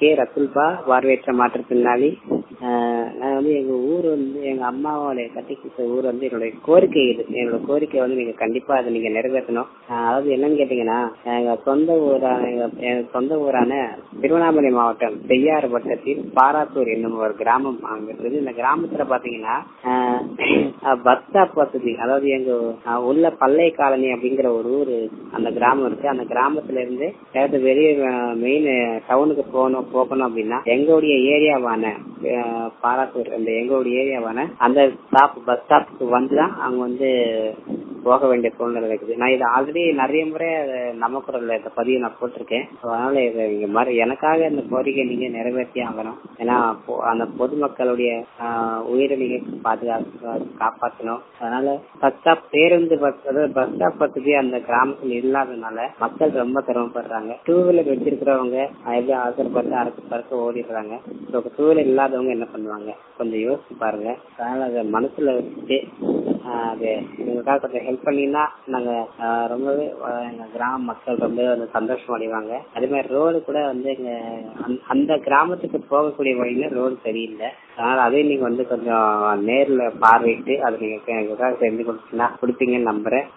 K ரத்துல்பா பார்வையற்ற மாற்றுத்திறனாளி ஆஹ் நான் வந்து எங்க ஊர் வந்து எங்க அம்மாவோட கட்டி கொடுத்த ஊர் வந்து என்னுடைய கோரிக்கை இது என்னோட கோரிக்கை வந்து நீங்க கண்டிப்பா அதை நீங்க நிறைவேற்றணும் ஆஹ் அதாவது என்னன்னு கேட்டீங்கன்னா எங்க சொந்த ஊரான எங்க எங்க சொந்த ஊரான திருவண்ணாமலை மாவட்டம் செய்யாறு வட்டத்தில் பாராத்தூர் என்னும் ஒரு கிராமம் அங்க இருக்குது இந்த கிராமத்துல பாத்தீங்கன்னா பஸ் ஸ்டாப் வசதி அதாவது எங்க ஆஹ் உள்ள பல்லை காலனி அப்படிங்கிற ஒரு ஊரு அந்த கிராமம் இருக்கு அந்த கிராமத்துல இருந்து ஏதாவது வெளியே மெயின் டவுனுக்கு போகணும் போகணும் அப்படின்னா எங்களுடைய ஏரியாவான அஹ், பாராத்தூர் அந்த எங்களுடைய ஏரியாவான அந்த ஸ்டாப் பஸ் ஸ்டாப்புக்கு வந்து தான் அவங்க வந்து போக வேண்டிய சூழ்நிலை இருக்குது நான் இதை ஆல்ரெடி நிறைய முறை அதை நம்ம குரல்ல இந்த பதிவு நான் போட்டிருக்கேன் So, அதனால இதை நீங்க மாதிரி எனக்காக இந்த கோரிக்கை நீங்க நிறைவேற்றி ஆகணும் ஏன்னா பொ- அந்த பொதுமக்களுடைய ஆஹ், உயிரை நீங்க பாதுகாக்க காப்பாற்றணும் அதனால பஸ் ஸ்டாப் பேருந்து பஸ் அதாவது பஸ் ஸ்டாப் வசதி அந்த கிராமத்துல இல்லாதனால மக்கள் ரொம்ப சிரமப்படுறாங்க டூ வீலர் வச்சிருக்கிறவங்க எப்படி அவசரப்பட்டு அரசு பறக்க ஓடிடுறாங்க ஸோ டூ வீலர் இல்லாதவங்க என்ன பண்ணுவாங்க கொஞ்சம் யோசிச்சு பாருங்க அதனால அதை மனசுல வச்சுட்டு ஆஹ் அது உங்களுக்காக கொஞ்சம் ஹெல்ப் பண்ணீங்கன்னா நாங்க ஆஹ் ரொம்பவே ஆஹ் எங்க கிராம மக்கள் ரொம்பவே வந்து சந்தோஷம் அடைவாங்க அதே மாதிரி ரோடு கூட வந்து எங்க அந்த- அந்த கிராமத்துக்கு போகக்கூடிய வழியில ரோடு சரியில்லை அதனால அதையும் நீங்க வந்து கொஞ்சம் நேர்ல பார்வையிட்டு அதை நீங்க எங்களுக்காக செஞ்சு கொடுத்தீங்கன்னா கொடுப்பீங்கன்னு நம்புறேன்